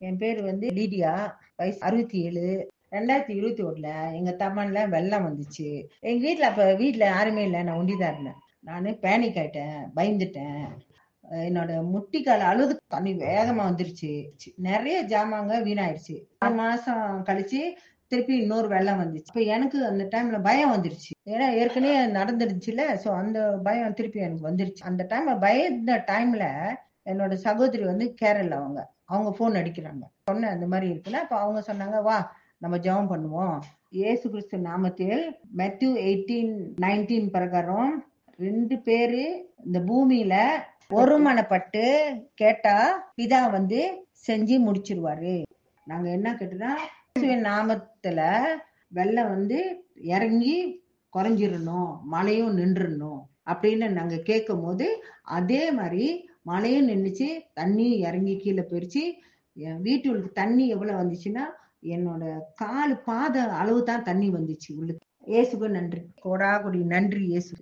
என் பேர் வந்து லீடியா வயசு அறுபத்தி ஏழு ரெண்டாயிரத்தி இருபத்தி ஒண்ணுல எங்க தம்மன்ல வெள்ளம் வந்துச்சு எங்க வீட்ல அப்ப வீட்ல யாருமே இல்லை நான் ஒண்டிதான் இருந்தேன் நானு பேனிக் ஆயிட்டேன் பயந்துட்டேன் அஹ் என்னோட முட்டிக்கால அழுது தண்ணி வேகமா வந்துருச்சு நிறைய ஜாமாங்க வீணாயிடுச்சு ஆறு மாசம் கழிச்சு திருப்பி இன்னொரு வெள்ளம் வந்துச்சு இப்ப எனக்கு அந்த டைம்ல பயம் வந்துருச்சு ஏன்னா ஏற்கனவே நடந்துருச்சுல சோ அந்த பயம் திருப்பி எனக்கு வந்துருச்சு அந்த டைம்ல பயந்த டைம்ல என்னோட சகோதரி வந்து கேரளா அவங்க அவங்க போன் அடிக்கிறாங்க சொன்னேன் இந்த மாதிரி இருக்குன்னா அப்ப அவங்க சொன்னாங்க வா நம்ம ஜெபம் பண்ணுவோம் இயேசு கிறிஸ்து நாமத்தில் மெத்யூ எயிட்டீன் நைன்டீன் பிரகாரம் ரெண்டு பேரு இந்த பூமியில ஒருமனப்பட்டு கேட்டா பிதா வந்து செஞ்சு முடிச்சிருவாரு நாங்க என்ன கேட்டோம்னா இயேசுவின் நாமத்துல வெள்ளம் வந்து இறங்கி குறைஞ்சிடணும் மழையும் நின்றுடணும் அப்படின்னு நாங்க கேட்கும் போது அதே மாதிரி மழையும் நின்றுச்சு தண்ணியும் இறங்கி கீழே போயிடுச்சு என் வீட்டுக்கு தண்ணி எவ்வளவு வந்துச்சுன்னா என்னோட கால் பாத அளவு தான் தண்ணி வந்துச்சு உள்ளுக்கு இயேசுக்கு நன்றி கோடா கொடி நன்றி இயேசு